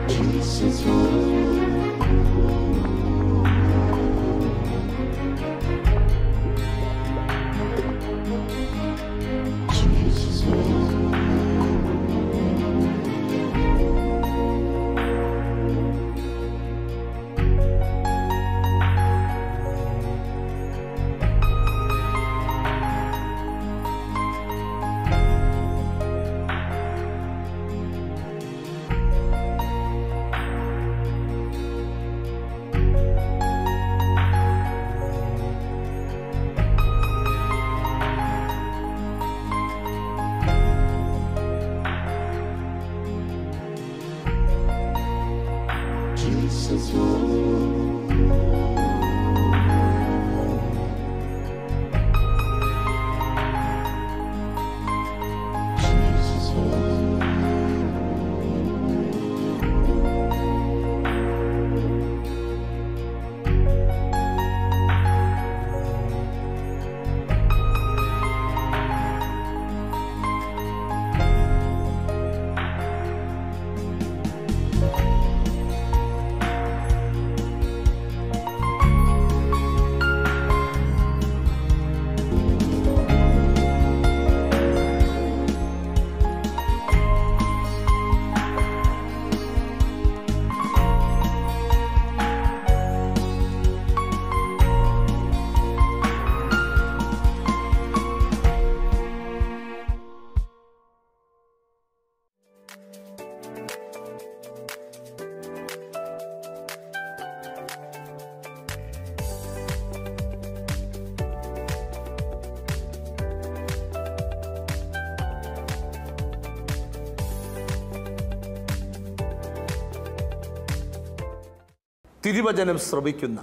തിരുവചനം ശ്രവിക്കുന്ന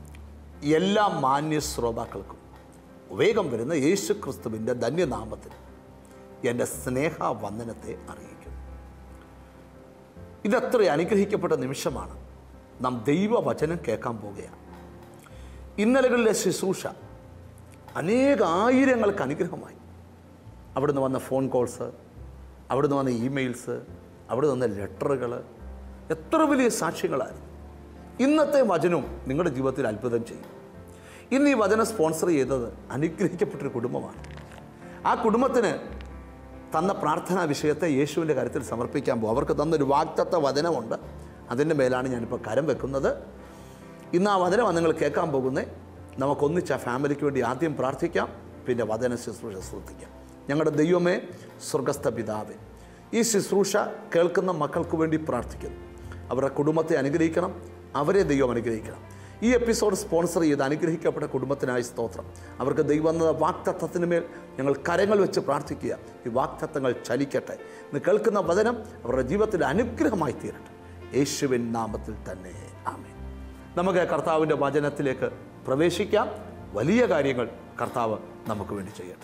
എല്ലാ മാന്യ ശ്രോതാക്കൾക്കും വേഗം വരുന്ന യേശു ക്രിസ്തുവിൻ്റെ ധന്യനാമത്തിൽ എൻ്റെ സ്നേഹവന്ദനത്തെ അറിയിക്കുന്നു ഇതത്ര അനുഗ്രഹിക്കപ്പെട്ട നിമിഷമാണ് നാം ദൈവവചനം കേൾക്കാൻ പോകുകയാണ് ഇന്നലകളിലെ ശുശ്രൂഷ അനേക ആയിരങ്ങൾക്ക് അനുഗ്രഹമായി അവിടുന്ന് വന്ന ഫോൺ കോൾസ് അവിടുന്ന് വന്ന ഇമെയിൽസ് അവിടെ വന്ന ലെറ്ററുകൾ എത്ര വലിയ സാക്ഷ്യങ്ങളായിരുന്നു ഇന്നത്തെ വചനവും നിങ്ങളുടെ ജീവിതത്തിൽ അത്ഭുതം ചെയ്യും ഇന്ന് ഈ വചനം സ്പോൺസർ ചെയ്തത് അനുഗ്രഹിക്കപ്പെട്ടൊരു കുടുംബമാണ് ആ കുടുംബത്തിന് തന്ന പ്രാർത്ഥനാ വിഷയത്തെ യേശുവിൻ്റെ കാര്യത്തിൽ സമർപ്പിക്കാൻ പോകും അവർക്ക് തന്നൊരു വാക്തത്വ വചനമുണ്ട് അതിൻ്റെ മേലാണ് ഞാനിപ്പോൾ കരം വെക്കുന്നത് ഇന്ന് ആ വചനമാണ് നിങ്ങൾ കേൾക്കാൻ പോകുന്നത് നമുക്കൊന്നിച്ച് ആ ഫാമിലിക്ക് വേണ്ടി ആദ്യം പ്രാർത്ഥിക്കാം പിന്നെ വചന ശുശ്രൂഷ ശ്രദ്ധിക്കാം ഞങ്ങളുടെ ദൈവമേ സ്വർഗസ്ഥ പിതാവേ ഈ ശുശ്രൂഷ കേൾക്കുന്ന മക്കൾക്ക് വേണ്ടി പ്രാർത്ഥിക്കുന്നു അവരുടെ കുടുംബത്തെ അനുഗ്രഹിക്കണം അവരെ ദൈവം അനുഗ്രഹിക്കണം ഈ എപ്പിസോഡ് സ്പോൺസർ ചെയ്ത് അനുഗ്രഹിക്കപ്പെട്ട കുടുംബത്തിനായി സ്തോത്രം അവർക്ക് ദൈവം എന്ന വാക്തത്വത്തിന് മേൽ ഞങ്ങൾ കരങ്ങൾ വെച്ച് പ്രാർത്ഥിക്കുക ഈ വാക്തത്വങ്ങൾ ചലിക്കട്ടെ ഇന്ന് കേൾക്കുന്ന വചനം അവരുടെ ജീവിതത്തിൽ അനുഗ്രഹമായി തീരട്ടെ യേശുവിൻ നാമത്തിൽ തന്നെ ആമേൻ നമുക്ക് കർത്താവിൻ്റെ വചനത്തിലേക്ക് പ്രവേശിക്കാം വലിയ കാര്യങ്ങൾ കർത്താവ് നമുക്ക് വേണ്ടി ചെയ്യട്ടെ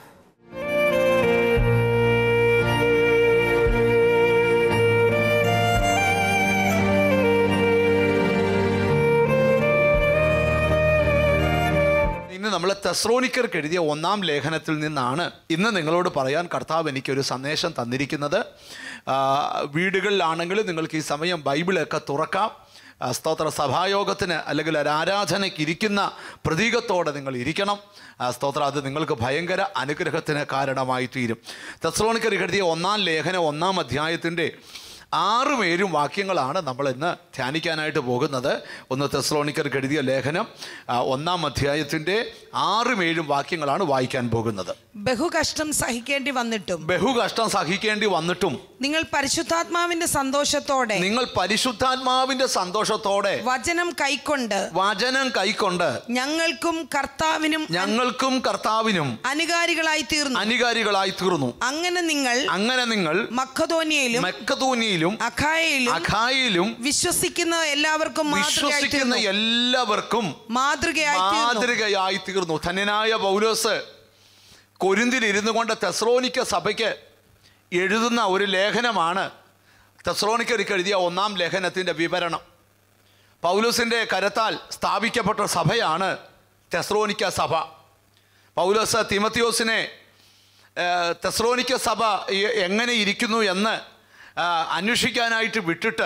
ഇന്ന് നമ്മൾ തെസ്രോണിക്കർക്ക് എഴുതിയ ഒന്നാം ലേഖനത്തിൽ നിന്നാണ് ഇന്ന് നിങ്ങളോട് പറയാൻ കർത്താവ് എനിക്കൊരു സന്ദേശം തന്നിരിക്കുന്നത് ആ, വീടുകളിലാണെങ്കിലും നിങ്ങൾക്ക് ഈ സമയം ബൈബിളൊക്കെ തുറക്കാം ആ, സ്തോത്ര സഭായോഗത്തിന് അല്ലെങ്കിൽ ഒരു ആരാധനയ്ക്ക് ഇരിക്കുന്ന പ്രതീകത്തോടെ നിങ്ങൾ ഇരിക്കണം ആ, സ്തോത്രം അത് നിങ്ങൾക്ക് ഭയങ്കര അനുഗ്രഹത്തിന് കാരണമായി തീരും തെസ്രോണിക്കർ എഴുതിയ ഒന്നാം ലേഖനം ഒന്നാം അധ്യായത്തിൻ്റെ ആറ് പേരും വാക്യങ്ങളാണ് നമ്മൾ ഇന്ന് ധ്യാനിക്കാനായിട്ട് പോകുന്നത് ഒന്ന് തെസ്ലോണിക്കർക്ക് എഴുതിയ ലേഖനം ആ, ഒന്നാം അധ്യായത്തിൻ്റെ ആറും ഏഴും വാക്യങ്ങളാണ് വായിക്കാൻ പോകുന്നത് ബഹുകഷ്ടം സഹിക്കേണ്ടി വന്നിട്ടും ബഹുകഷ്ടം സഹിക്കേണ്ടി വന്നിട്ടും നിങ്ങൾ പരിശുദ്ധാത്മാവിന്റെ സന്തോഷത്തോടെ നിങ്ങൾ പരിശുദ്ധാത്മാവിൻ്റെ സന്തോഷത്തോടെ വചനം കൈക്കൊണ്ട് വചനം കൈക്കൊണ്ട് ഞങ്ങൾക്കും കർത്താവിനും ഞങ്ങൾക്കും കർത്താവിനും അനുകാരികളായി തീർന്നു അനുകാരികളായി തീർന്നു അങ്ങനെ നിങ്ങൾ അങ്ങനെ നിങ്ങൾ മക്കധോനിയയിലും മെക്കതൂനിയിലും അഖായയിലും അഖായിലും വിശ്വസിക്കുന്ന എല്ലാവർക്കും മാതൃകയായി വിശ്വസിക്കുന്ന തീർന്നു. എല്ലാവർക്കും മാതൃകയായി തീർന്നു മാതൃകയായി തീർന്നു ധന്യനായ പൗലോസ് കൊരിന്തിൽ ഇരുന്നു കൊണ്ട് തെസ്രോനിക്ക സഭയ്ക്ക് എഴുതുന്ന ഒരു ലേഖനമാണ് തെസ്രോനിക്കർക്ക് എഴുതിയ ഒന്നാം ലേഖനത്തിൻ്റെ വിവരണം പൗലോസിൻ്റെ കരത്താൽ സ്ഥാപിക്കപ്പെട്ട സഭയാണ് തെസ്രോനിക്ക സഭ പൗലോസ് തിമത്തിയോസിനെ ഏഹ്, തെസ്രോനിക്ക സഭ എ- എങ്ങനെ ഇരിക്കുന്നു എന്ന് ആ, അന്വേഷിക്കാനായിട്ട് വിട്ടിട്ട്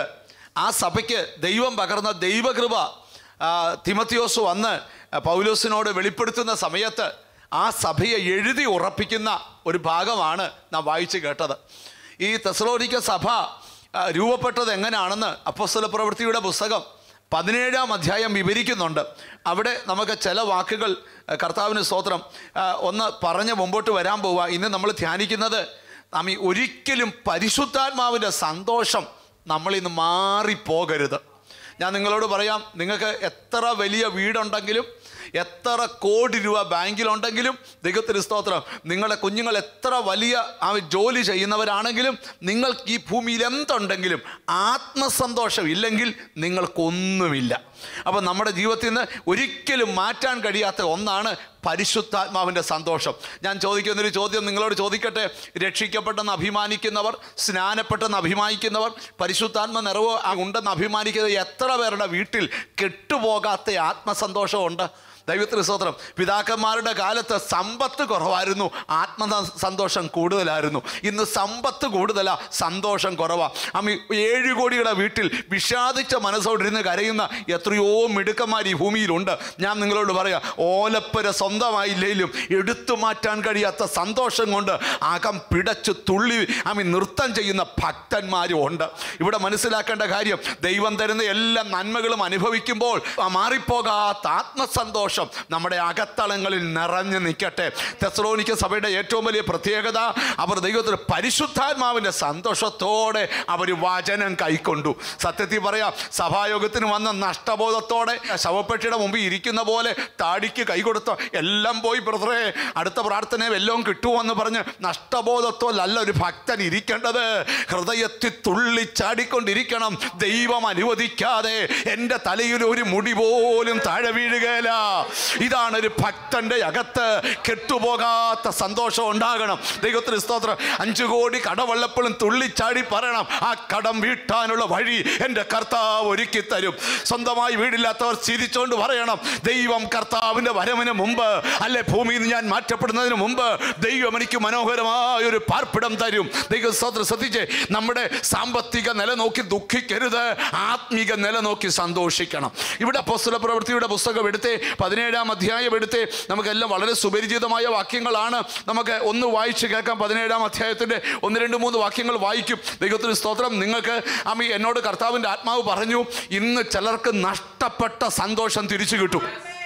ആ സഭയ്ക്ക് ദൈവം പകർന്ന ദൈവകൃപ ആ, തിമത്തിയോസ് വന്ന് പൗലോസിനോട് വെളിപ്പെടുത്തുന്ന സമയത്ത് ആ സഭയെ എഴുതി ഉറപ്പിക്കുന്ന ഒരു ഭാഗമാണ് നാം വായിച്ചു കേട്ടത് ഈ തെസലോനിക്ക സഭ ആ, രൂപപ്പെട്ടത് എങ്ങനെയാണെന്ന് അപ്പോസ്തല പ്രവൃത്തിയുടെ പുസ്തകം പതിനേഴാം അധ്യായം വിവരിക്കുന്നുണ്ട് അവിടെ നമുക്ക് ചില വാക്കുകൾ ആ, കർത്താവിന് സ്തോത്രം ആ, ഒന്ന് പറഞ്ഞ് മുമ്പോട്ട് വരാൻ പോവുക ഇന്ന് നമ്മൾ ധ്യാനിക്കുന്നത് നാം ഈ ഒരിക്കലും പരിശുദ്ധാത്മാവിൻ്റെ സന്തോഷം നമ്മളിന്ന് മാറിപ്പോകരുത് ഞാൻ നിങ്ങളോട് പറയാം നിങ്ങൾക്ക് എത്ര വലിയ വീടുണ്ടെങ്കിലും എത്ര കോടി രൂപ ബാങ്കിലുണ്ടെങ്കിലും ദൈവത്തിന് സ്തോത്രം നിങ്ങളുടെ കുഞ്ഞുങ്ങൾ എത്ര വലിയ ആ ജോലി ചെയ്യുന്നവരാണെങ്കിലും നിങ്ങൾക്ക് ഈ ഭൂമിയിൽ എന്തുണ്ടെങ്കിലും ആത്മസന്തോഷം ഇല്ലെങ്കിൽ നിങ്ങൾക്കൊന്നുമില്ല അപ്പം നമ്മുടെ ജീവിതത്തിൽ നിന്ന് ഒരിക്കലും മാറ്റാൻ കഴിയാത്ത ഒന്നാണ് പരിശുദ്ധാത്മാവിൻ്റെ സന്തോഷം ഞാൻ ചോദിക്കുന്നൊരു ചോദ്യം നിങ്ങളോട് ചോദിക്കട്ടെ രക്ഷിക്കപ്പെട്ടെന്ന് അഭിമാനിക്കുന്നവർ സ്നാനപ്പെട്ടെന്ന് അഭിമാനിക്കുന്നവർ പരിശുദ്ധാത്മ നിറവ് ഉണ്ടെന്ന് അഭിമാനിക്കുന്നത് എത്ര പേരുടെ വീട്ടിൽ കെട്ടുപോകാത്ത ആത്മസന്തോഷമുണ്ട് ദൈവത്തിന് സ്തോത്രം പിതാക്കന്മാരുടെ കാലത്ത് സമ്പത്ത് കുറവായിരുന്നു ആത്മ സന്തോഷം കൂടുതലായിരുന്നു ഇന്ന് സമ്പത്ത് കൂടുതലാ സന്തോഷം കുറവാ അമ്മ ഏഴ് കോടിയുടെ വീട്ടിൽ വിഷാദിച്ച മനസ്സോടിരുന്ന് കരയുന്ന എത്രയോ മിടുക്കന്മാർ ഈ ഭൂമിയിലുണ്ട് ഞാൻ നിങ്ങളോട് പറയാം ഓലപ്പര സ്വന്തമായില്ലെങ്കിലും എടുത്തു മാറ്റാൻ കഴിയാത്ത സന്തോഷം കൊണ്ട് അകം പിടച്ച് തുള്ളി അമ്മ നൃത്തം ചെയ്യുന്ന ഭക്തന്മാരും ഉണ്ട് ഇവിടെ മനസ്സിലാക്കേണ്ട കാര്യം ദൈവം തരുന്ന എല്ലാ നന്മകളും അനുഭവിക്കുമ്പോൾ ആ മാറിപ്പോകാത്ത ആത്മസന്തോഷം നമ്മുടെ അകത്തളങ്ങളിൽ നിറഞ്ഞു നിൽക്കട്ടെ തെസ്ലോനിക്ക സഭയുടെ ഏറ്റവും വലിയ പ്രത്യേകത അവർ ദൈവത്തിന് പരിശുദ്ധാത്മാവിൻ്റെ സന്തോഷത്തോടെ അവർ വചനം കൈക്കൊണ്ടു സത്യത്തിൽ പറയാം സഭായോഗത്തിന് വന്ന നഷ്ടബോധത്തോടെ ശവപ്പെട്ടിയുടെ മുമ്പിൽ ഇരിക്കുന്ന പോലെ താടിക്ക് കൈ കൊടുത്ത എല്ലാം പോയി ബ്രദറെ അടുത്ത പ്രാർത്ഥന വല്ലതും കിട്ടുമെന്ന് പറഞ്ഞ് നഷ്ടബോധത്തോലല്ല ഒരു ഭക്തൻ ഇരിക്കേണ്ടത് ഹൃദയത്തിൽ തുള്ളിച്ചാടിക്കൊണ്ടിരിക്കണം ദൈവം അനുവദിക്കാതെ എൻ്റെ തലയിൽ ഒരു മുടി പോലും താഴെ വീഴുകയില്ല ഇതാണ് ഒരു ഭക്തന്റെ അകത്ത് കെട്ടുപോകാത്ത സന്തോഷം ഉണ്ടാകണം ദൈവത്തിന് സ്തോത്രം അഞ്ചു കോടി കടവള്ളപ്പോഴും തുള്ളിച്ചാടി പറയണം ആ കടം വീട്ടാനുള്ള വഴി എൻ്റെ കർത്താവ് ഒരുക്കി തരും സ്വന്തമായി വീടില്ലാത്തവർ ചിരിച്ചുകൊണ്ട് പറയണം ദൈവം കർത്താവിൻ്റെ വരവിന് മുമ്പ് അല്ലെ ഭൂമിയിൽ നിന്ന് ഞാൻ മാറ്റപ്പെടുന്നതിന് മുമ്പ് ദൈവം എനിക്ക് മനോഹരമായ ഒരു പാർപ്പിടം തരും ദൈവം സ്തോത്രം ശ്രദ്ധിച്ചേ നമ്മുടെ സാമ്പത്തിക നില നോക്കി ദുഃഖിക്കരുത് ആത്മീക നില നോക്കി സന്തോഷിക്കണം ഇവിടെ അപ്പോസ്തല പ്രവൃത്തിയുടെ പുസ്തകം എടുത്തേ പതിനേഴാം അധ്യായം എടുത്തേ നമുക്കെല്ലാം വളരെ സുപരിചിതമായ വാക്യങ്ങളാണ് നമുക്ക് ഒന്ന് വായിച്ച് കേൾക്കാം പതിനേഴാം അധ്യായത്തിൻ്റെ ഒന്ന് രണ്ട് മൂന്ന് വാക്യങ്ങൾ വായിക്കും ദൈവത്തിന് സ്തോത്രം നിങ്ങൾക്ക് അമ്മി എന്നോട് കർത്താവിൻ്റെ ആത്മാവ് പറഞ്ഞു ഇന്ന് ചിലർക്ക് നഷ്ടപ്പെട്ട സന്തോഷം തിരിച്ചു കിട്ടും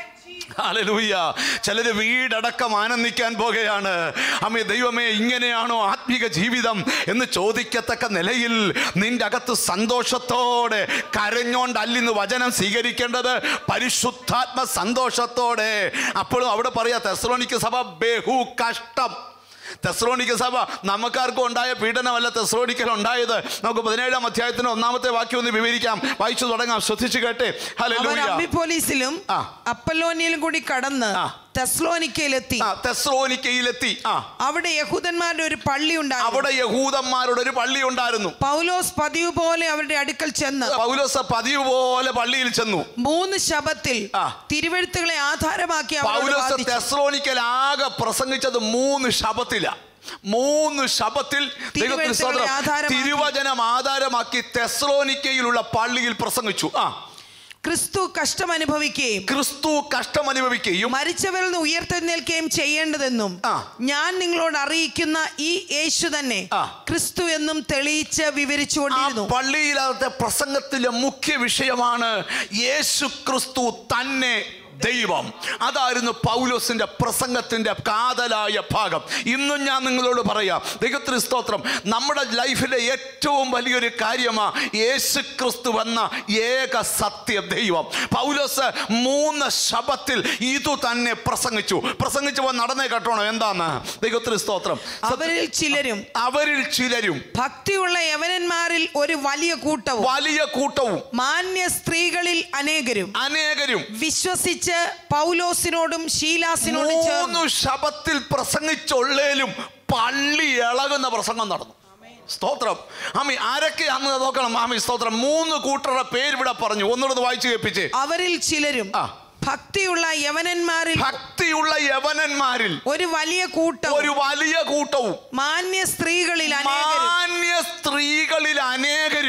ഹല്ലേലൂയ ചിലര് വീടടക്കം ആനന്ദിക്കാൻ പോകുകയാണ് അമ്മേ ദൈവമേ ഇങ്ങനെയാണോ ആത്മീക ജീവിതം എന്ന് ചോദിക്കത്തക്ക നിലയിൽ നിന്റെ അകത്ത് സന്തോഷത്തോടെ കരഞ്ഞോണ്ടല്ലിന്ന് വചനം സ്വീകരിക്കേണ്ടത് പരിശുദ്ധാത്മ സന്തോഷത്തോടെ അപ്പോഴും അവിടെ പറയാ തെസ്ലോണിക്ക് സഭ ബഹു കഷ്ടം തെസ്ലോണിക്ക സഭ നമുക്കാർക്കും ഉണ്ടായ പീഡനമല്ല തെസ്ലോണിക്കൽ ഉണ്ടായത് നമുക്ക് പതിനേഴാം അധ്യായത്തിന് ഒന്നാമത്തെ വാക്യം ഒന്ന് വിവരിക്കാം വായിച്ചു തുടങ്ങാം ശ്രദ്ധിച്ചു കേട്ടെ അവർ ഹല്ലേലൂയ അമ്മിപ്പോലീസിലും ആ. അപ്പല്ലോനിയിലും കൂടി കടന്ന് ആ. തെസ്ലോനിക്കയിലെത്തി ആ തെസ്ലോനിക്കയിലെത്തി ആ അവിടെ യഹൂദന്മാരുടെ ഒരു പള്ളി ഉണ്ടായിരുന്നു അവിടെ യഹൂദന്മാരുടെ ഒരു പള്ളി ഉണ്ടായിരുന്നു പൗലോസ് പതിവ് പോലെ അവരുടെ അടുക്കൽ ചെന്ന് പൗലോസ് പതിവ് പോലെ പള്ളിയിൽ ചെന്നു മൂന്ന് ശബത്തിൽ ആ. തിരുവഴുത്തുകളെ ആധാരമാക്കി അവരോട് പൗലോസ് വാദിച്ചു. തെസ്ലോനിക്കൽ ആകെ പ്രസംഗിച്ചത് മൂന്ന് ശബത്തില മൂന്ന് ശബത്തിൽ ദൈവത്തിന് തിരുവഴുത്തുകളെ സ്തോത്രം. ആധാരമാക്കി. തിരുവചനം ആധാരമാക്കി തെസ്ലോനിക്കയിലുള്ള പള്ളിയിൽ പ്രസംഗിച്ചു ആ ക്രിസ്തു കഷ്ടം അനുഭവിക്കുകയും ക്രിസ്തു കഷ്ടം അനുഭവിക്കുകയും മരിച്ചവരിൽ നിന്ന് ഉയർത്തെഴുന്നേൽക്കുകയും ചെയ്യേണ്ടതെന്നും ആ. ഞാൻ നിങ്ങളോട് അറിയിക്കുന്ന ഈ യേശു തന്നെ ആ. ക്രിസ്തു എന്നും തെളിയിച്ച് ആ വിവരിച്ചുകൊണ്ടിരുന്നു പള്ളിയിലത്തെ പ്രസംഗത്തിലെ മുഖ്യ വിഷയമാണ് യേശു ക്രിസ്തു തന്നെ ദൈവം അതായിരുന്നു പൗലോസിന്റെ പ്രസംഗത്തിന്റെ കാതലായ ഭാഗം ഇന്നും ഞാൻ നിങ്ങളോട് പറയാം ദൈവത്തിന് സ്തോത്രം നമ്മുടെ ലൈഫിലെ ഏറ്റവും വലിയൊരു കാര്യമാണ് യേശു ക്രിസ്തു എന്ന ഏക സത്യ ദൈവം പൗലോസ് മൂന്ന് ശബത്തിൽ ഇതു തന്നെ പ്രസംഗിച്ചു പ്രസംഗിച്ചപ്പോൾ നടന്നേ കേട്ടോണം എന്താന്ന് ദൈവത്തിന് സ്തോത്രം അവരിൽ ചിലരും അവരിൽ ചിലരും ഭക്തിയുള്ള യവനന്മാരിൽ ഒരു വലിയ കൂട്ടവും വലിയ കൂട്ടവും മാന്യ സ്ത്രീകളിൽ അനേകരും അനേകരും വിശ്വസിച്ച് പൗലോസിനോടും ശീലാസിനോടും ചേർന്നു മൂന്ന് ശബത്തിൽ പ്രസംഗിച്ചുള്ളേലും പള്ളി ഇളകുന്ന പ്രസംഗം നടന്നു സ്തോത്രം ആമി ആരൊക്കെയാന്ന് നോക്കണം ആമി സ്തോത്രം മൂന്ന് കൂട്ടരുടെ പേര് ഇവിടെ പറഞ്ഞു ഒന്നുകൂടെ വായിച്ചു കേൾപ്പിച്ചേ അവരിൽ ചിലരും ആ. ഭക്തിയുള്ള യവനന്മാരിൽ ഭക്തിയുള്ള യവനന്മാരിൽ ഒരു വലിയ കൂട്ടവും ഒരു വലിയ കൂട്ടവും മാന്യ സ്ത്രീകളിൽ അനേകരും മാന്യ സ്ത്രീകളിൽ അനേകരും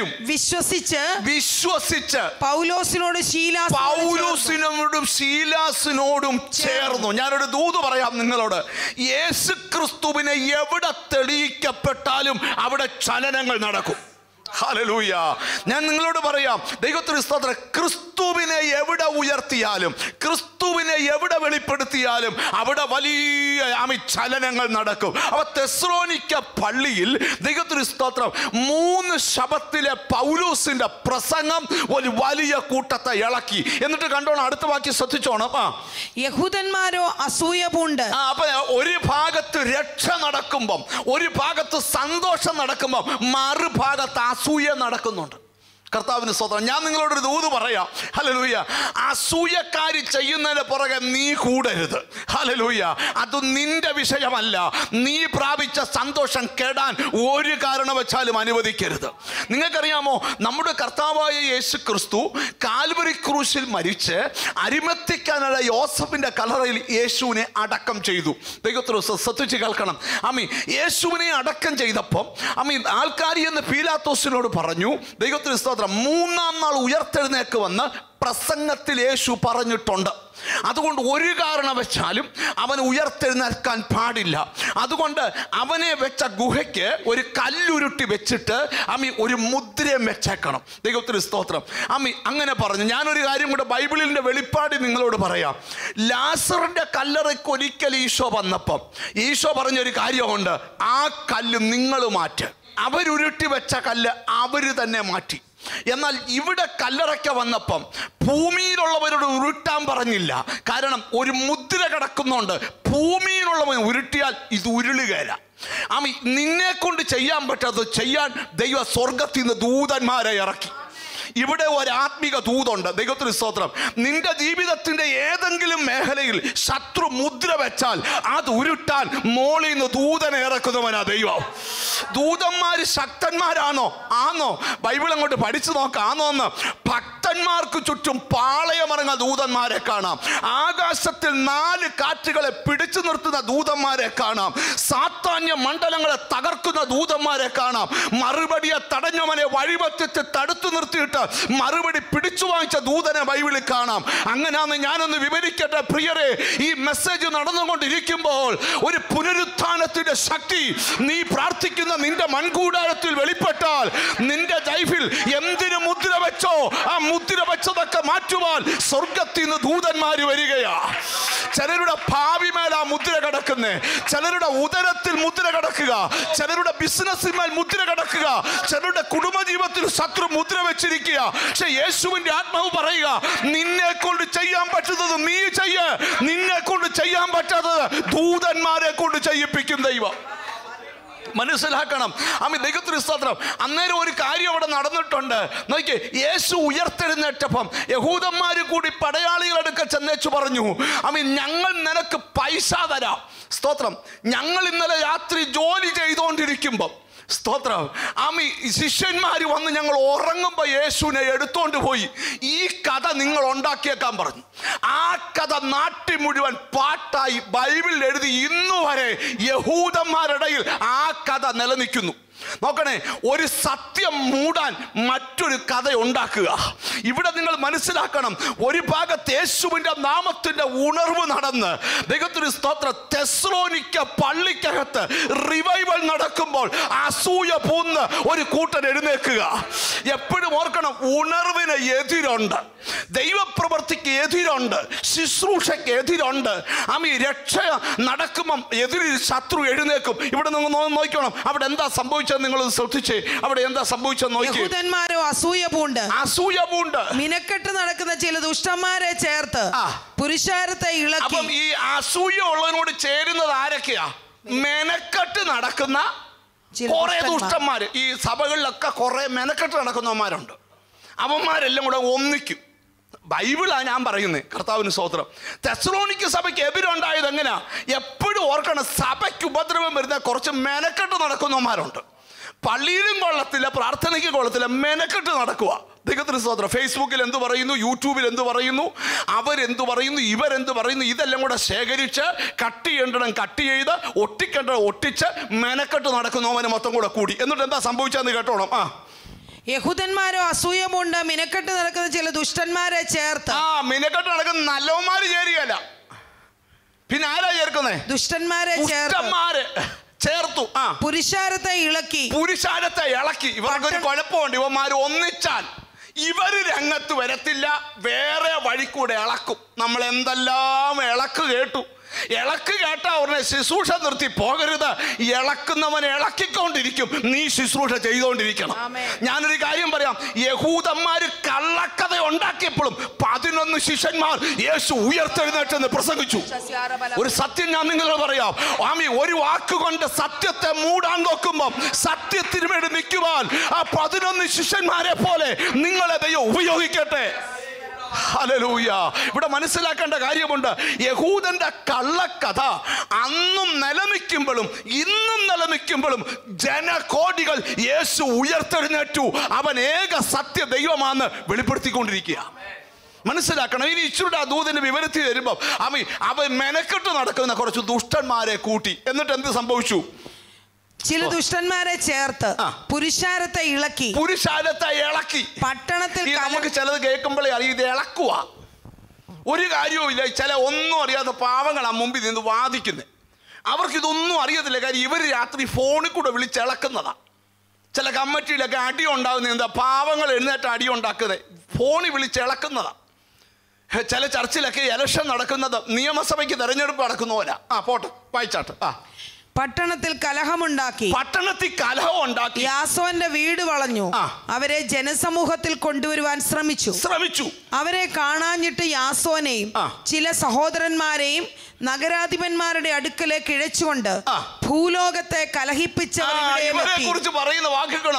എല്ലാവരും വിശ്വസിച്ച് വിശ്വസിച്ച് പൗലോസിനോട് ശീലാസ് പൗലോസിനോടും ശീലാസിനോടും ചേർന്നു ഞാനൊരു ദൂത് പറയാം നിങ്ങളോട് യേശു ക്രിസ്തുവിനെ എവിടെ തെളിയിക്കപ്പെട്ടാലും അവിടെ ചലനങ്ങൾ നടക്കും ഹല്ലേലൂയ ഞാൻ നിങ്ങളോട് പറയാം ദൈവത്തിന് സ്തോത്രം ക്രിസ്തുവിനെ എവിടെ ഉയർത്തിയാലും ക്രിസ്തുവിനെ എവിടെ വെളിപ്പെടുത്തിയാലും അവിടെ വലിയ ആമി ചലനങ്ങൾ നടക്കും അവ തെസ്രോനിക്ക പള്ളിയിൽ ദൈവത്തിന് സ്തോത്രം മൂന്ന് ശബത്തിലെ പൗലൂസിന്റെ പ്രസംഗം ഒരു വലിയ കൂട്ടത്തെ ഇളക്കി എന്നിട്ട് കണ്ടോണം അടുത്ത വാക്യം ശ്രദ്ധിച്ചോണം ആ യഹൂദന്മാരോ അസൂയ പൂണ്ട് ആ, അപ്പൊ ഒരു ഭാഗത്ത് രക്ഷ നടക്കുമ്പം ഒരു ഭാഗത്ത് സന്തോഷം നടക്കുമ്പം മറുഭാഗത്ത് അസൂയ നടക്കുന്നുണ്ട് കർത്താവിന് സ്വതന്ത്രം ഞാൻ നിങ്ങളോടൊരു ദൂത് പറയാം ഹലലൂയ അസൂയക്കാരി ചെയ്യുന്നതിന് പുറകെ നീ കൂടരുത് ഹലലൂയ അത് നിന്റെ വിഷയമല്ല നീ പ്രാപിച്ച സന്തോഷം കെടാൻ ഒരു കാരണവശാലും അനുവദിക്കരുത് നിങ്ങൾക്കറിയാമോ നമ്മുടെ കർത്താവായ യേശു ക്രിസ്തു കാൽവരി ക്രൂശിൽ മരിച്ച് അരിമത്തിക്കാനുള്ള യോസഫിന്റെ കലറയിൽ യേശുവിനെ അടക്കം ചെയ്തു ദൈവത്തിന് ശ്രദ്ധിച്ച് കേൾക്കണം അമ്മി യേശുവിനെ അടക്കം ചെയ്തപ്പം അമ്മി ആൾക്കാരി എന്ന് പീലാത്തോസിനോട് പറഞ്ഞു ദൈവത്തിന് സ്തോത്രം മൂന്നാം നാൾ ഉയർത്തെഴുന്നേക്ക് വന്ന് പ്രസംഗത്തിൽ യേശു പറഞ്ഞിട്ടുണ്ട് അതുകൊണ്ട് ഒരു കാരണവശാലും അവൻ ഉയർത്തെഴുന്നേൽക്കാൻ പാടില്ല അതുകൊണ്ട് അവനെ വെച്ച ഗുഹയ്ക്ക് ഒരു കല്ലുരുട്ടി വെച്ചിട്ട് അമ്മി ഒരു മുദ്രയും വെച്ചേക്കണം ദൈവത്തിന് സ്തോത്രം അമ്മി അങ്ങനെ പറഞ്ഞു ഞാനൊരു കാര്യം കൂടെ ബൈബിളിൻ്റെ വെളിപ്പാട് നിങ്ങളോട് പറയാം ലാസറിന്റെ കല്ലറയ്ക്ക് ഒരിക്കൽ ഈശോ വന്നപ്പം ഈശോ പറഞ്ഞൊരു കാര്യമുണ്ട് ആ കല്ല് നിങ്ങൾ മാറ്റ് അവരുരുട്ടി വെച്ച കല്ല് അവര് തന്നെ മാറ്റി എന്നാൽ ഇവിടെ കല്ലറയ്ക്ക വന്നപ്പം ഭൂമിയിലുള്ളവരോട് ഉരുട്ടാൻ പറഞ്ഞില്ല കാരണം ഒരു മുദ്ര കിടക്കുന്നുണ്ട് ഭൂമിയിലുള്ളവൻ ഉരുട്ടിയാൽ ഇത് ഉരുളുകയില്ല ആമി നിന്നെ കൊണ്ട് ചെയ്യാൻ പറ്റാത്തത് ചെയ്യാൻ ദൈവ സ്വർഗത്തിൽ നിന്ന് ദൂതന്മാരെ ഇറക്കി ഇവിടെ ഒരു ആത്മിക ദൂതുണ്ട് ദൈവത്തിന് സ്തോത്രം നിന്റെ ജീവിതത്തിന്റെ ഏതെങ്കിലും മേഖലയിൽ ശത്രു മുദ്ര വെച്ചാൽ അത് ഉരുട്ടാൻ മോളിൽ നിന്ന് ദൂതനെ ഇറക്കുന്നവനാ ദൈവം ദൂതന്മാര് ശക്തന്മാരാണോ ആണോ ബൈബിൾ അങ്ങോട്ട് പഠിച്ചു നോക്കാം ആണോ എന്ന് ഭക്തന്മാർക്ക് ചുറ്റും പാളയമറങ്ങുന്ന ദൂതന്മാരെ കാണാം ആകാശത്തിൽ നാല് കാറ്റുകളെ പിടിച്ചു നിർത്തുന്ന ദൂതന്മാരെ കാണാം സാത്താന്യ മണ്ഡലങ്ങളെ തകർക്കുന്ന ദൂതന്മാരെ കാണാം മറുപടിയെ തടഞ്ഞവനെ വഴിപത്യത്തെ തടുത്തു നിർത്തിയിട്ട് മറുപടി പിടിച്ചു വാങ്ങിച്ച ദൂതനെ ബൈബിളിൽ കാണാം അങ്ങനെയാന്ന് ഞാനൊന്ന് വിവരിക്കട്ടെ പ്രിയരെ ഈ മെസ്സേജ് നടന്നുകൊണ്ടിരിക്കുമ്പോൾ ഒരു പുനരുത്ഥാനത്തിന്റെ ശക്തി നീ പ്രാർത്ഥിക്കുന്ന നിന്റെ മൺകൂടാരത്തിൽ വെളിപ്പെട്ടാൽ നിന്റെ ലൈഫിൽ എന്തിനു മുദ്ര വെച്ചോ ആ മുദ്ര വെച്ചതൊക്കെ മാറ്റുവാൻ സ്വർഗത്തിൽ നിന്ന് ദൂതന്മാര് വരികയാ ചിലരുടെ ഭാവി മേൽ ആ മുദ്ര കിടക്കുന്നേ ചിലരുടെ ഉദരത്തിൽ മുദ്ര കിടക്കുക ചിലരുടെ ബിസിനസ്സിന്മേൽ മുദ്ര കിടക്കുക ചിലരുടെ കുടുംബജീവിതത്തിൽ ശത്രു മുദ്ര വെച്ചിരിക്കുക പക്ഷെ യേശുവിന്റെ ആത്മാവ് പറയുക നിന്നെ കൊണ്ട് ചെയ്യാൻ പറ്റുന്നത് നീ ചെയ്യ നിന്നെ കൊണ്ട് ചെയ്യാൻ പറ്റാത്തത് ദൂതന്മാരെ കൊണ്ട് ചെയ്യിപ്പിക്കും ദൈവം മനസ്സിലാക്കണം അമ്മ ദൈവത്തിന് സ്തോത്രം അന്നേരം ഒരു കാര്യം അവിടെ നടന്നിട്ടുണ്ട് നോക്കിയേ യേശു ഉയർത്തെഴുന്നേറ്റപ്പം യഹൂദന്മാർ കൂടി പടയാളികളെടുക്ക ചെന്നേച്ചു പറഞ്ഞു അമ്മ ഞങ്ങൾ നിനക്ക് പൈസ തരാം സ്തോത്രം ഞങ്ങൾ ഇന്നലെ രാത്രി ജോലി ചെയ്തുകൊണ്ടിരിക്കുമ്പം സ്തോത്രം ആമി ശിഷ്യന്മാർ വന്ന് ഞങ്ങൾ ഉറങ്ങുമ്പോൾ യേശുവിനെ എടുത്തോണ്ട് പോയി ഈ കഥ നിങ്ങൾ ഉണ്ടാക്കിയേക്കാൻ പറഞ്ഞു ആ കഥ നാട്ടി മുഴുവൻ പാട്ടായി ബൈബിളിൽ എഴുതി ഇന്നു വരെ യഹൂദന്മാരിടയിൽ ആ കഥ നിലനിൽക്കുന്നു നോക്കണേ ഒരു സത്യം മൂടാൻ മറ്റൊരു കഥ ഉണ്ടാക്കുക ഇവിടെ നിങ്ങൾ മനസ്സിലാക്കണം ഒരു ഭാഗത്ത് യേശുവിൻ്റെ നാമത്തിൻ്റെ ഉണർവ് നടന്ന് ദൈവത്തിന് സ്തോത്ര തെസ്ലോനിക്ക പള്ളിക്കകത്ത് റിവൈവൽ നടക്കുമ്പോൾ അസൂയ പൂന്ന് ഒരു കൂട്ടൻ എഴുന്നേക്കുക എപ്പോഴും ഓർക്കണം ഉണർവിന് എതിരുണ്ട് ദൈവപ്രവർത്തിക്ക് എതിരുണ്ട് ശുശ്രൂഷയ്ക്ക് എതിരുണ്ട് അമ്മി രക്ഷ നടക്കുമ്പം എതിരിൽ ശത്രു എഴുന്നേക്കും ഇവിടെ നിങ്ങൾ നോ- നോക്കണം അവിടെ എന്താ സംഭവിച്ചത് നിങ്ങൾ ശ്രദ്ധിച്ചേ അവിടെ എന്താ സംഭവിച്ചത് നോക്കി യഹൂദന്മാരോ അസൂയ പൂണ്ട് അസൂയ പൂണ്ട് മിനക്കെട്ട് നടക്കുന്ന ചില ദുഷ്ടന്മാരെ ചേർത്ത് ആ. പുരുഷാരത്തെ ഇളക്കി അപ്പം ഈ അസൂയ ഉള്ളതിനോട് ചേരുന്നത് ആരൊക്കെയാ മെനക്കെട്ട് നടക്കുന്ന ചില കുറെ ദുഷ്ടന്മാർ. ദുഷ്ടന്മാര് ഈ സഭകളിലൊക്കെ കുറെ മെനക്കെട്ട് നടക്കുന്നവന്മാരുണ്ട് അവന്മാരെല്ലാം കൂടെ ഒന്നിക്കും ബൈബിളാ ഞാൻ പറയുന്നത് കർത്താവിന് സ്തോത്രം തെസ്ലോണിക്ക് സഭയ്ക്ക് എതിരുണ്ടായത് എങ്ങനെയാ എപ്പോഴും ഓർക്കണം സഭയ്ക്ക് ഉപദ്രവം വരുന്ന കുറച്ച് മെനക്കെട്ട് നടക്കുന്നവന്മാരുണ്ട് പള്ളിയിലും കൊള്ളത്തില്ല പ്രാർത്ഥനയ്ക്ക് കൊള്ളത്തില്ല മെനക്കെട്ട് നടക്കുക ദൈവത്തിന് സ്തോത്രം ഫേസ്ബുക്കിൽ എന്ത് പറയുന്നു യൂട്യൂബിൽ എന്ത് പറയുന്നു അവരെന്ത് പറയുന്നു ഇവരെന്ത് പറയുന്നു ഇതെല്ലാം കൂടെ ശേഖരിച്ച് കട്ട് ചെയ്യേണ്ടതും കട്ട് ചെയ്ത് ഒട്ടിക്കേണ്ടത് ഒട്ടിച്ച് മെനക്കെട്ട് നടക്കുന്നവന് മൊത്തം കൂടെ കൂടി എന്നിട്ട് എന്താ സംഭവിച്ചതെന്ന് കേട്ടോണം ആ യഹൂദന്മാരോ അസൂയ പൂണ്ട് മിനക്കെട്ട് നടക്കുന്ന ചില ദുഷ്ടന്മാരെ ചേർത്ത് ആ മിനക്കെട്ട് നടക്കുന്ന നല്ലവന്മാര് ചേരുകയല്ല പിന്നെ ആരാ ചേർക്കുന്നേ ദുഷ്ടന്മാരെ ചേർത്ത് ദുഷ്ടന്മാര് ചേർത്തു ആ പുരുഷാരത്തെ ഇളക്കി പുരുഷാരത്തെ ഇളക്കി ഇവർക്കൊരു പട്ട- കുഴപ്പമുണ്ട് ഇവന്മാർ ഒന്നിച്ചാൽ ഇവര് രംഗത്ത് വരത്തില്ല വേറെ വഴി കൂടെ ഇളക്കും നമ്മൾ എന്തെല്ലാം ഇളക്ക് കേട്ടു ഇളക്ക് കേട്ട ഉടനെ ശുശ്രൂഷ നിർത്തി പോകരുത് ഇളക്കുന്നവൻ ഇളക്കിക്കൊണ്ടിരിക്കും നീ ശുശ്രൂഷ ചെയ്തുകൊണ്ടിരിക്കണം ആമേൻ. ഞാനൊരു കാര്യം പറയാം യഹൂദന്മാര് കള്ളക്കഥ ഉണ്ടാക്കിയപ്പോഴും പതിനൊന്ന് ശിഷ്യന്മാർ യേശു ഉയർത്തെഴുന്നേറ്റെന്ന് പ്രസംഗിച്ചു ഒരു സത്യം ഞാൻ നിങ്ങളോട് പറയാം ആമി ഒരു വാക്കുകൊണ്ട് സത്യത്തെ മൂടാൻ നോക്കുമ്പോൾ സത്യത്തിന് വേണ്ടി നിൽക്കുവാൻ ആ പതിനൊന്ന് ശിഷ്യന്മാരെ പോലെ നിങ്ങളെ ദൈവം ഉപയോഗിക്കട്ടെ ഹല്ലേലൂയ ഇവിടെ മനസ്സിലാക്കേണ്ട കാര്യമുണ്ട് യഹൂദന്റെ കള്ളക്കഥ അന്നും നിലനിൽക്കുമ്പോഴും ഇന്നും നിലനിൽക്കുമ്പോഴും ജനകോടികൾ യേശു ഉയർത്തെഴുന്നേറ്റു അവൻ ഏക സത്യ ദൈവമാണെന്ന് വെളിപ്പെടുത്തിക്കൊണ്ടിരിക്കുക മനസ്സിലാക്കണം ഇനി ഇച്ചിരുടെ ആ ദൂതന്റെ വിവരത്തിൽ വരുമ്പോൾ അവൻ അവൻ മെനക്കെട്ട് നടക്കുന്ന കുറച്ച് ദുഷ്ടന്മാരെ കൂട്ടി എന്നിട്ട് എന്ത് സംഭവിച്ചു ചില ദുഷ്ടന്മാരെ ചേർത്ത് ആ. പുരുഷാരത്തെ ഇളക്കി പുരുഷാരത്തെ ഇളക്കി പട്ടണത്തിൽ ഈ കല- നമുക്ക് ചിലത് കേൾക്കുമ്പോഴേ അറിയാം ഇത് ഇളക്കുക ഒരു കാര്യവും ഇല്ല ചില ഒന്നും അറിയാത്ത പാവങ്ങളാ മുമ്പിൽ നിന്ന് വാദിക്കുന്നത് അവർക്ക് ഇതൊന്നും അറിയത്തില്ല കാര്യം ഇവർ രാത്രി ഫോണിൽ കൂടെ വിളിച്ചിളക്കുന്നതാ ചില കമ്മിറ്റിയിലൊക്കെ അടി ഉണ്ടാകുന്ന എന്താ പാവങ്ങൾ എഴുന്നേറ്റ് അടി ഉണ്ടാക്കുന്നത് ഫോണിൽ വിളിച്ചിളക്കുന്നതാ ചില ചർച്ചിലൊക്കെ ഇലക്ഷൻ നടക്കുന്നത് നിയമസഭയ്ക്ക് തെരഞ്ഞെടുപ്പ് നടക്കുന്ന പോലെ ആ പോട്ടെ വായിച്ചാട്ട് ആ പട്ടണത്തിൽ കലഹമുണ്ടാക്കി പട്ടണത്തിൽ കലഹം ഉണ്ടാക്കി യാസോന്റെ വീട് വളഞ്ഞു ആ. അവരെ ജനസമൂഹത്തിൽ കൊണ്ടുവരുവാൻ ശ്രമിച്ചു ശ്രമിച്ചു അവരെ കാണാഞ്ഞിട്ട് യാസോനെയും ആ. ചില സഹോദരന്മാരെയും നഗരാധിപന്മാരുടെ അടുക്കലേക്ക് ഇഴച്ചുകൊണ്ട് ആ. ഭൂലോകത്തെ കലഹിപ്പിച്ചവർ ഇവിടെയും ഇവരെ എത്തി. കുറിച്ച് പറയുന്ന വാക്കുകളാണ്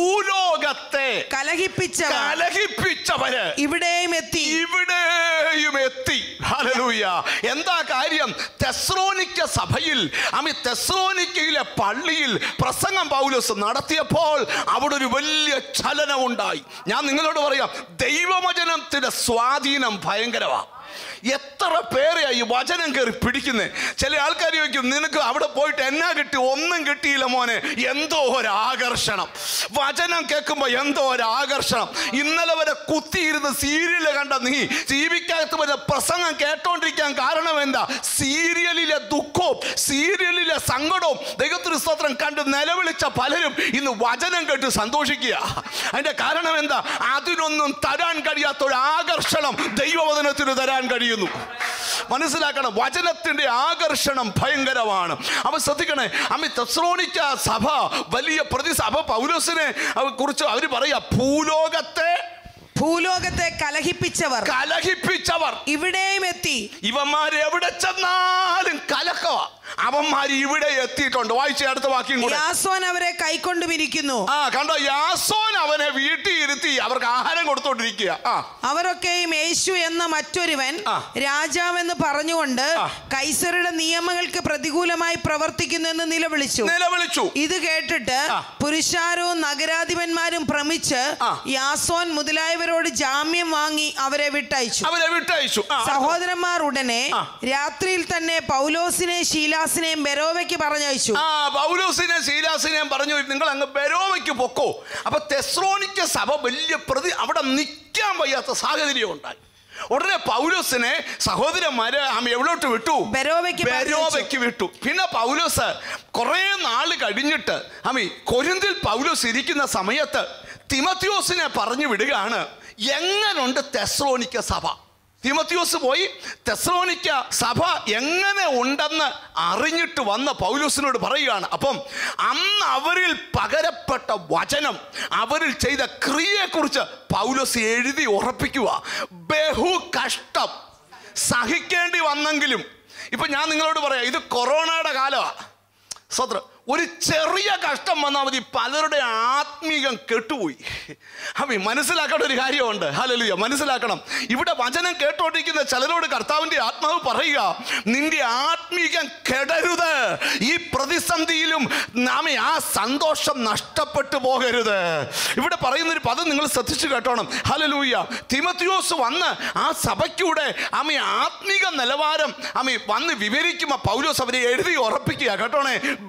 ഭൂലോകത്തെ കലഹിപ്പിച്ചവർ കലഹിപ്പിച്ചവര് ഇവിടെയും എത്തി ഇവിടെയും എത്തി ഹല്ലേലൂയ എന്താ കാര്യം തെസ്രോനിക്ക സഭയിൽ അമി തെസ്രോനിക്കയിലെ പള്ളിയിൽ പ്രസംഗം പൗലോസ് നടത്തിയപ്പോൾ അവിടെ ഒരു വലിയ ചലനം ഉണ്ടായി ഞാൻ നിങ്ങളോട് പറയാം ദൈവവചനത്തിന്റെ സ്വാധീനം ഭയങ്കരമാണ് എത്ര പേരെയാ ഈ വചനം കയറി പിടിക്കുന്നത് ചില ആൾക്കാർ ചോദിക്കും നിനക്ക് അവിടെ പോയിട്ട് എന്നാ കിട്ടി ഒന്നും കിട്ടിയില്ല മോനെ എന്തോ ഒരു ആകർഷണം വചനം കേൾക്കുമ്പോൾ എന്തോ ഒരു ആകർഷണം ഇന്നലെ വരെ കുത്തിയിരുന്ന് സീരിയല് കണ്ട നീ ജീവിക്കകത്ത് വരുന്ന പ്രസംഗം കേട്ടോണ്ടിരിക്കാൻ കാരണം എന്താ സീരിയലിലെ ദുഃഖവും സീരിയലിലെ സങ്കടവും ദൈവത്തിന് സ്തോത്രം കണ്ട് നിലവിളിച്ച പലരും ഇന്ന് വചനം കേട്ട് സന്തോഷിക്കുക അതിന്റെ കാരണം എന്താ അതിനൊന്നും തരാൻ കഴിയാത്ത ഒരു ആകർഷണം ദൈവവചനത്തിന് തരാൻ കഴിയുന്നു മനസ്സിലാക്കണം വചനത്തിന്റെ ആകർഷണം ഭയങ്കരമാണ് അവ ശ്രദ്ധിക്കണേ അമ്മ തെസ്രോണിക്ക സഭ വലിയ പ്രതിസഭ പൗലോസിനെ അവ- കുറിച്ച് അവർ പറയാ ഭൂലോകത്തെ ഭൂലോകത്തെ കലഹിപ്പിച്ചവർ കലഹിപ്പിച്ചവർ ഇവിടെയും എത്തി ഇവന്മാർ എവിടെ ചെന്നാലും കലക്കവ അവന്മാർ ഇവിടെ എത്തിയിട്ടുണ്ട് വായിച്ച അടുത്ത വാക്യം കൂടെ യാസോൻ അവരെ കൈക്കൊണ്ട് പിരിക്കുന്നു ആ കണ്ടോ യാസോൻ അവനെ വീട്ടിൽ ഇരുത്തി അവർക്ക് ആഹാരം കൊടുത്തോണ്ടിരിക്കുക ആ അവരൊക്കെയും യേശു എന്ന മറ്റൊരുവൻ ആ. രാജാവെന്ന് പറഞ്ഞുകൊണ്ട് ആ. കൈസരുടെ നിയമങ്ങൾക്ക് പ്രതികൂലമായി പ്രവർത്തിക്കുന്നു എന്ന് നിലവിളിച്ചു നിലവിളിച്ചു ഇത് കേട്ടിട്ട് ആ. പുരുഷാരവും നഗരാധിപന്മാരും ഭ്രമിച്ച് ആ. യാസോൻ മുതലായവരോട് ജാമ്യം വാങ്ങി അവരെ വിട്ടയച്ചു അവരെ വിട്ടയച്ചു ആ, സഹോദരന്മാർ ഉടനെ ആ. രാത്രിയിൽ തന്നെ പൗലോസിനെ ശീലാസിനെയും ബെരോവയ്ക്ക് പറഞ്ഞയച്ചു ആ പൗലോസിനെ ശീലാസിനെയും പറഞ്ഞു നിങ്ങൾ അങ്ങ് ബെരോവയ്ക്ക് പൊക്കോ അപ്പൊ തെസ്രോനിക്ക സഭ വലിയ പ്രതി അവിടെ നിൽക്കാൻ വയ്യാത്ത സാഹചര്യം ഉണ്ടായി ഉടനെ പൗലോസിനെ സഹോദരന്മാര് ആമ എവിടോട്ട് വിട്ടു ബെരോവയ്ക്ക് ബെരോവയ്ക്ക് വിട്ടു പിന്നെ പൗലോസ് കുറെ നാൾ കഴിഞ്ഞിട്ട് ആമി കൊരിന്തിൽ പൗലോസ് ഇരിക്കുന്ന സമയത്ത് തിമത്യോസിനെ പറഞ്ഞു വിടുകയാണ് എങ്ങനുണ്ട് തെസ്രോനിക്ക സഭ തിമത്യോസ് പോയി തെസ്രോനിക്ക സഭ എങ്ങനെ ഉണ്ടെന്ന് അറിഞ്ഞിട്ട് വന്ന പൗലോസിനോട് പറയുകയാണ് അപ്പം അന്ന് അവരിൽ പകരപ്പെട്ട വചനം അവരിൽ ചെയ്ത ക്രിയയെക്കുറിച്ച് പൗലോസ് എഴുതി ഉറപ്പിക്കുക ബഹു കഷ്ടം സഹിക്കേണ്ടി വന്നെങ്കിലും ഇപ്പൊ ഞാൻ നിങ്ങളോട് പറയാം ഇത് കൊറോണയുടെ കാലമാണ് സ്വത്ര ഒരു ചെറിയ കഷ്ടം വന്നാൽ മതി പലരുടെ ആത്മീകം കെട്ടുപോയി അപ്പൊ മനസ്സിലാക്കേണ്ട ഒരു കാര്യമുണ്ട് ഹലലുയ മനസ്സിലാക്കണം ഇവിടെ വചനം കേട്ടോണ്ടിരിക്കുന്ന ചിലരോട് കർത്താവിന്റെ ആത്മാവ് പറയുക നിന്റെ ആത്മീകം കെടരുത് ഈ പ്രതിസന്ധിയിലും നാം ആ സന്തോഷം നഷ്ടപ്പെട്ടു പോകരുത് ഇവിടെ പറയുന്ന ഒരു പദം നിങ്ങൾ ശ്രദ്ധിച്ചു കേട്ടോണം ഹലലൂയ തിമത്തിയോസ് വന്ന് ആ സഭയ്ക്കൂടെ ആമി ആത്മീക നിലവാരം ആമി വന്ന് വിവരിക്കുമ്പോൾ പൗലോസ് അവരെ എഴുതി ഉറപ്പിക്കുക കേട്ടോണേ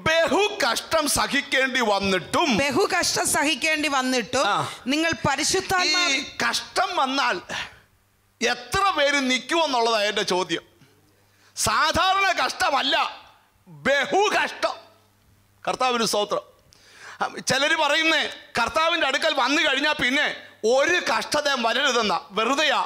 ബഹു കഷ്ടം സഹിക്കേണ്ടി വന്നിട്ടും ബഹു കഷ്ടം സഹിക്കേണ്ടി വന്നിട്ടും ആ. നിങ്ങൾ ഈ പരിശുദ്ധാത്മാ കഷ്ടം വന്നാൽ എത്ര പേര് നിൽക്കുമെന്നുള്ളതാണ് എൻ്റെ ചോദ്യം സാധാരണ കഷ്ടമല്ല ബഹു കഷ്ടം കർത്താവിന് സ്തോത്രം ചിലർ പറയുന്നേ കർത്താവിൻ്റെ അടുക്കൽ വന്നു കഴിഞ്ഞാൽ പിന്നെ ഒരു കഷ്ടതയും വരരുതെന്ന വെറുതെയാ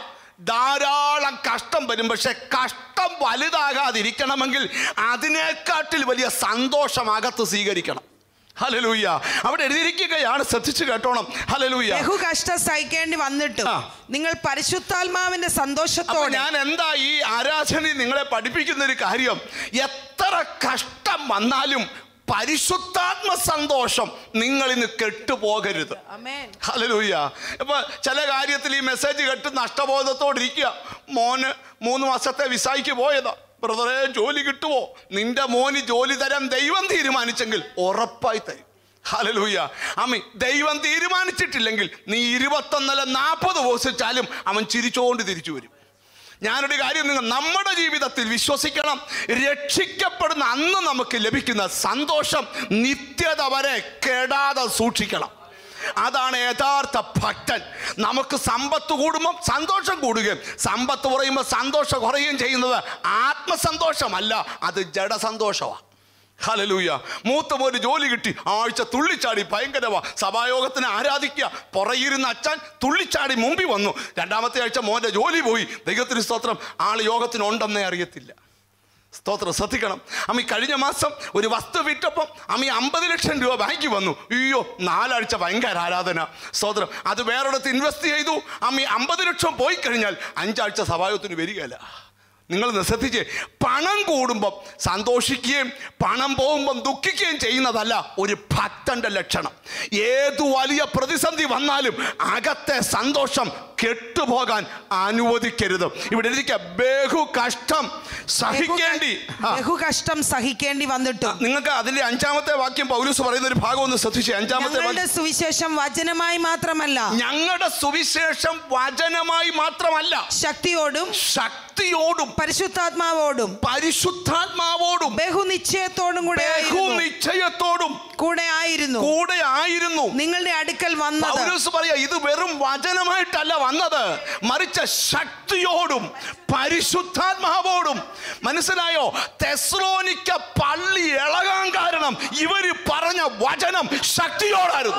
ധാരാളം കഷ്ടം വരും പക്ഷെ കഷ്ടം വലുതാകാതിരിക്കണമെങ്കിൽ അതിനേക്കാട്ടിൽ വലിയ സന്തോഷം അകത്ത് സ്വീകരിക്കണം ഹലലൂയ അവിടെ എഴുതിയിരിക്കുകയാണ് ശ്രദ്ധിച്ചു കേട്ടോണം ഹലലൂയ ബഹു കഷ്ടം സഹിക്കേണ്ടി വന്നിട്ടും ആ. നിങ്ങൾ പരിശുദ്ധാത്മാവിന്റെ അപ്പൊ സന്തോഷത്തോടെ ഞാൻ എന്താ ഈ ആരാധനയിൽ നിങ്ങളെ പഠിപ്പിക്കുന്ന ഒരു കാര്യം എത്ര കഷ്ടം വന്നാലും പരിശുദ്ധാത്മ സന്തോഷം നിങ്ങൾ ഇന്ന് കെട്ടുപോകരുത് ആമേൻ. ഹലലൂയ ഇപ്പൊ ചില കാര്യത്തിൽ ഈ മെസ്സേജ് കേട്ട് നഷ്ടബോധത്തോടിരിക്കുക മോന് മൂന്ന് മാസത്തെ വിസായിക്ക് പോയതാ ബ്രദറെ ജോലി കിട്ടുമോ നിന്റെ മോന് ജോലി തരാൻ ദൈവം തീരുമാനിച്ചെങ്കിൽ ഉറപ്പായി തരും ഹലലൂയ അമ്മി ദൈവം തീരുമാനിച്ചിട്ടില്ലെങ്കിൽ നീ ഇരുപത്തൊന്നല്ല നാൽപ്പത് പോസിച്ചാലും അവൻ ചിരിച്ചുകൊണ്ട് തിരിച്ചു വരും ഞാനൊരു കാര്യം നിങ്ങൾ നമ്മുടെ ജീവിതത്തിൽ വിശ്വസിക്കണം രക്ഷിക്കപ്പെടുന്ന അന്ന് നമുക്ക് ലഭിക്കുന്ന സന്തോഷം നിത്യത വരെ കെടാതെ സൂക്ഷിക്കണം അതാണ് യഥാർത്ഥ ഭക്തൻ നമുക്ക് സമ്പത്ത് കൂടുമ്പോൾ സന്തോഷം കൂടുകയും സമ്പത്ത് കുറയുമ്പോൾ സന്തോഷം കുറയുകയും ചെയ്യുന്നത് ആത്മസന്തോഷമല്ല അത് ജഡസന്തോഷമാണ് ഹലലൂയ മൂത്ത ഒരു ജോലി കിട്ടി ആഴ്ച തുള്ളിച്ചാടി ഭയങ്കരവാ സഭായോഗത്തിന് ആരാധിക്കുക പുറയിരുന്ന അച്ഛൻ തുള്ളിച്ചാടി മുമ്പിൽ വന്നു രണ്ടാമത്തെ ആഴ്ച മോൻ്റെ ജോലി പോയി ദൈവത്തിന് സ്തോത്രം ആൾ യോഗത്തിനുണ്ടെന്നേ അറിയത്തില്ല സ്തോത്രം ശ്രദ്ധിക്കണം അമ്മ കഴിഞ്ഞ മാസം ഒരു വസ്തു വിറ്റപ്പം അമ്മ അമ്പത് ലക്ഷം രൂപ ബാങ്കിൽ വന്നു അയ്യോ നാലാഴ്ച ഭയങ്കര ആരാധന സ്തോത്രം അത് വേറൊരിടത്ത് ഇൻവെസ്റ്റ് ചെയ്തു അമ്മ അമ്പത് ലക്ഷം പോയി കഴിഞ്ഞാൽ അഞ്ചാഴ്ച സഭായോഗത്തിന് വരികയില്ല നിങ്ങൾ ശ്രദ്ധിച്ച് പണം കൂടുമ്പം സന്തോഷിക്കുകയും പണം പോകുമ്പം ദുഃഖിക്കുകയും ചെയ്യുന്നതല്ല ഒരു ഭക്തന്റെ ലക്ഷണം ഏതു വലിയ പ്രതിസന്ധി വന്നാലും അകത്തെ സന്തോഷം കെട്ടുപോകാൻ അനുവദിക്കരുത് ഇവിടെ ഇരിക്കുക ബഹു കഷ്ടം സഹിക്കേണ്ടി ആ, ബഹു കഷ്ടം സഹിക്കേണ്ടി വന്നിട്ടും നിങ്ങൾക്ക് അതിന്റെ അഞ്ചാമത്തെ വാക്യം പൗലൂസ് പറയുന്ന ഒരു ഭാഗം ഒന്ന് ശ്രദ്ധിച്ചേ അഞ്ചാമത്തെ ഞങ്ങളുടെ വാക്യം സുവിശേഷം വചനമായി മാത്രമല്ല ഞങ്ങളുടെ സുവിശേഷം വചനമായി മാത്രമല്ല ശക്തിയോടും ശക്തിയോടും പരിശുദ്ധാത്മാവോടും പരിശുദ്ധാത്മാവോടും ബഹുനിശ്ചയത്തോടും കൂടെ ആയിരുന്നു. ബഹുനിശ്ചയത്തോടും കൂടെ ആയിരുന്നു കൂടെ ആയിരുന്നു നിങ്ങളുടെ അടുക്കൽ വന്നത് പൗലോസ് പറയാ ഇത് വെറും വചനമായിട്ടല്ല വന്നത് മറിച്ച് ശക്തിയോടും പരിശുദ്ധാത്മാവോടും മനസ്സിലായോ തെസ്ലോനിക്ക പള്ളി ഇളകാൻ കാരണം ഇവര് പറഞ്ഞ വചനം ശക്തിയോടായിരുന്നു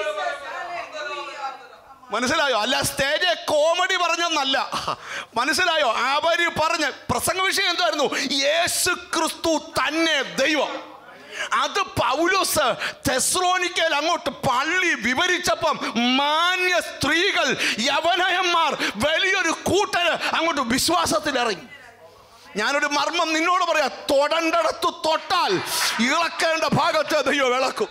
മനസ്സിലായോ അല്ല സ്റ്റേജ് കോമഡി പറഞ്ഞെന്നല്ല മനസ്സിലായോ അവര് പറഞ്ഞ പ്രസംഗ വിഷയം എന്തായിരുന്നു യേശു ക്രിസ്തു തന്നെ ദൈവം അത് പൗലോസ് തെസ്ലോനിക്കയിൽ അങ്ങോട്ട് പള്ളി വിവരിച്ചപ്പം മാന്യ സ്ത്രീകൾ യവനയന്മാർ വലിയൊരു കൂട്ടര് അങ്ങോട്ട് വിശ്വാസത്തിൽ ഇറങ്ങി ഞാനൊരു മർമ്മം നിന്നോട് പറയാ തൊടണ്ടടത്ത് തൊട്ടാൽ ഇളക്കേണ്ട ഭാഗത്തെ ദൈവം ഇളക്കും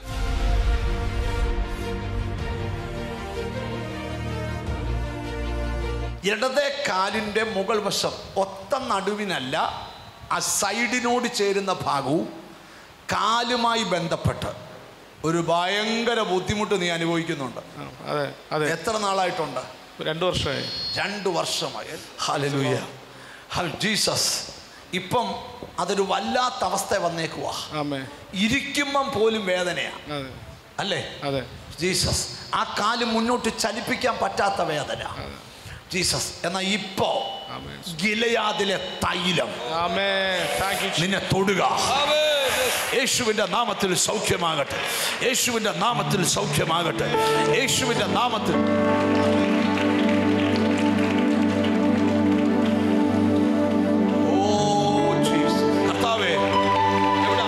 ഇടതേ കാലിൻ്റെ മുകൾ വശം ഒത്ത നടുവിനല്ല ആ സൈഡിനോട് ചേരുന്ന ഭാഗവും കാലുമായി ബന്ധപ്പെട്ട് ഒരു ഭയങ്കര ബുദ്ധിമുട്ട് നീ അനുഭവിക്കുന്നുണ്ട് ആ, അതെ അതെ എത്ര നാളായിട്ടുണ്ട് രണ്ടു വർഷമായി രണ്ട് വർഷമായി ഹലലൂയ ഹൽ ജീസസ് ഇപ്പം അതൊരു വല്ലാത്ത അവസ്ഥ വന്നേക്കുവാ ആമേ ഇരിക്കുമ്പം പോലും വേദനയാണ് അതെ അല്ലേ അതെ ജീസസ് ആ കാല് മുന്നോട്ട് ചലിപ്പിക്കാൻ പറ്റാത്ത വേദന ജീസസ് എന്നാൽ ഇപ്പോ ആമേ ഗിലയാദിലെ തൈലം ആമേ താങ്ക് യു നിന്നെ തൊടുക യേശുവിന്റെ നാമത്തിൽ സൗഖ്യമാകട്ടെ യേശുവിന്റെ നാമത്തിൽ സൗഖ്യമാകട്ടെ യേശുവിന്റെ നാമത്തിൽ ഓ ജീസസ് കർത്താവേ എവിടാ?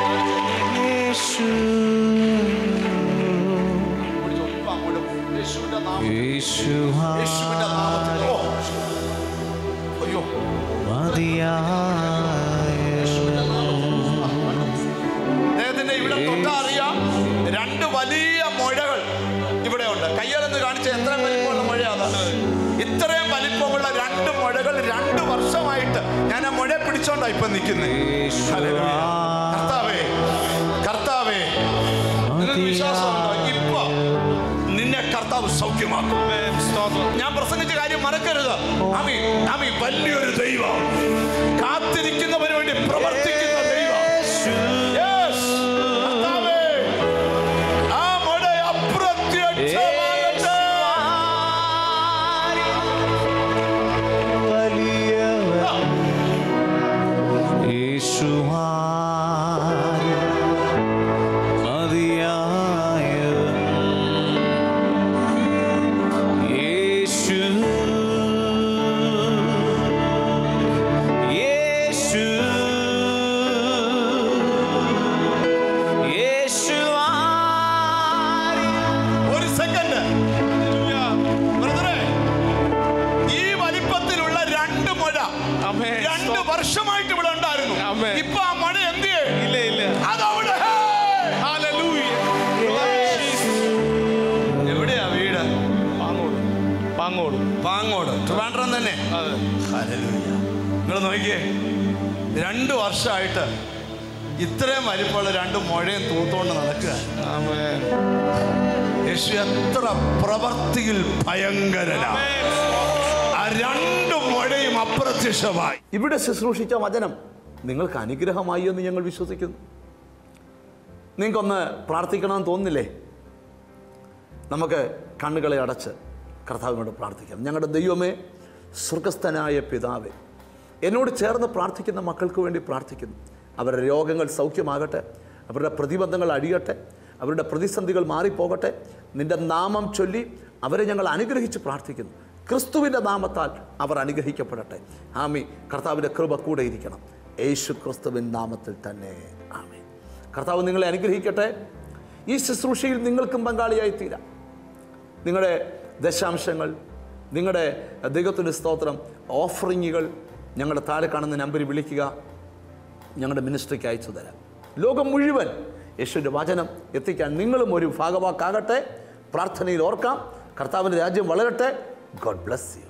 പിടിച്ചോ, ഇപ്പൊ അങ്ങോട്ട് പോ. യേശുവിന്റെ നാമത്തിൽ യേശുവിന്റെ നാമത്തിൽ ഓ അയ്യോ അദ്ദേഹത്തിന്റെ ഇവിടെ തൊട്ടാ അറിയാം രണ്ട് വലിയ മുഴകൾ ഇവിടെ ഉണ്ട് കയ്യാലെന്ന് കാണിച്ച എത്ര വലിപ്പമുള്ള മുഴയാണ് ഇത്രയും വലിപ്പമുള്ള രണ്ട് മുഴകൾ രണ്ട് വർഷമായിട്ട് ഞാൻ ആ മുഴ പിടിച്ചോണ്ടാ ഇപ്പൊ നിൽക്കുന്നത് കർത്താവേ കർത്താവേ നിങ്ങൾക്ക് വിശ്വാസമുണ്ടോ ഇപ്പൊ നിന്നെ കർത്താവ് സൗഖ്യമാക്കും ഞാൻ പ്രസംഗിച്ച കാര്യം മറക്കരുത് അമി അമി വലിയൊരു ദൈവം കാത്തിരിക്കുന്നവന് വേണ്ടി പ്രവർത്തിക്കുന്ന ദൈവം Yes. തന്നെ അതെ നിങ്ങൾ നോക്കിയേ രണ്ട് വർഷമായിട്ട് ഇത്രയും വലിപ്പമുള്ള രണ്ട് മുഴയും തൂത്തുകൊണ്ട് നടക്കുക ആമേൻ യേശു എത്ര പ്രവർത്തിയിൽ ഭയങ്കരനാണ് ആ രണ്ട് മുഴയും അപ്രത്യക്ഷമായി ഇവിടെ ശുശ്രൂഷിച്ച വചനം നിങ്ങൾക്ക് അനുഗ്രഹമായി എന്ന് ഞങ്ങൾ വിശ്വസിക്കുന്നു നിങ്ങൾക്കൊന്ന് പ്രാർത്ഥിക്കണമെന്ന് തോന്നുന്നില്ലേ നമുക്ക് കണ്ണുകളെ അടച്ച് കർത്താവിനോട് പ്രാർത്ഥിക്കാം ഞങ്ങളുടെ ദൈവമേ സ്വർഗസ്ഥനായ പിതാവേ എന്നോട് ചേർന്ന് പ്രാർത്ഥിക്കുന്ന മക്കൾക്ക് വേണ്ടി പ്രാർത്ഥിക്കുന്നു അവരുടെ രോഗങ്ങൾ സൗഖ്യമാകട്ടെ അവരുടെ പ്രതിബന്ധങ്ങൾ അടിയട്ടെ അവരുടെ പ്രതിസന്ധികൾ മാറിപ്പോകട്ടെ നിന്റെ നാമം ചൊല്ലി അവരെ ഞങ്ങൾ അനുഗ്രഹിച്ച് പ്രാർത്ഥിക്കുന്നു ക്രിസ്തുവിൻ്റെ നാമത്താൽ അവർ അനുഗ്രഹിക്കപ്പെടട്ടെ ആമി കർത്താവിൻ്റെ കൃപ കൂടെ ഇരിക്കണം യേശു ക്രിസ്തുവിൻ നാമത്തിൽ തന്നെ ആമി കർത്താവ് നിങ്ങളെ അനുഗ്രഹിക്കട്ടെ ഈ ശുശ്രൂഷയിൽ നിങ്ങൾക്കും പങ്കാളിയായി തീരാം നിങ്ങളുടെ ദശാംശങ്ങൾ നിങ്ങളുടെ ദൈവത്തിൻ്റെ സ്തോത്രം ഓഫറിങ്ങുകൾ ഞങ്ങളുടെ താഴെ കാണുന്ന നമ്പറിൽ വിളിക്കുക ഞങ്ങളുടെ മിനിസ്ട്രിക്ക് അയച്ചു തരാം ലോകം മുഴുവൻ യേശുവിൻ്റെ വചനം എത്തിക്കാൻ നിങ്ങളും ഒരു ഭാഗവാക്കാകട്ടെ പ്രാർത്ഥനയിൽ ഓർക്കാം കർത്താവിൻ്റെ രാജ്യം വളരട്ടെ ഗോഡ് ബ്ലസ് യു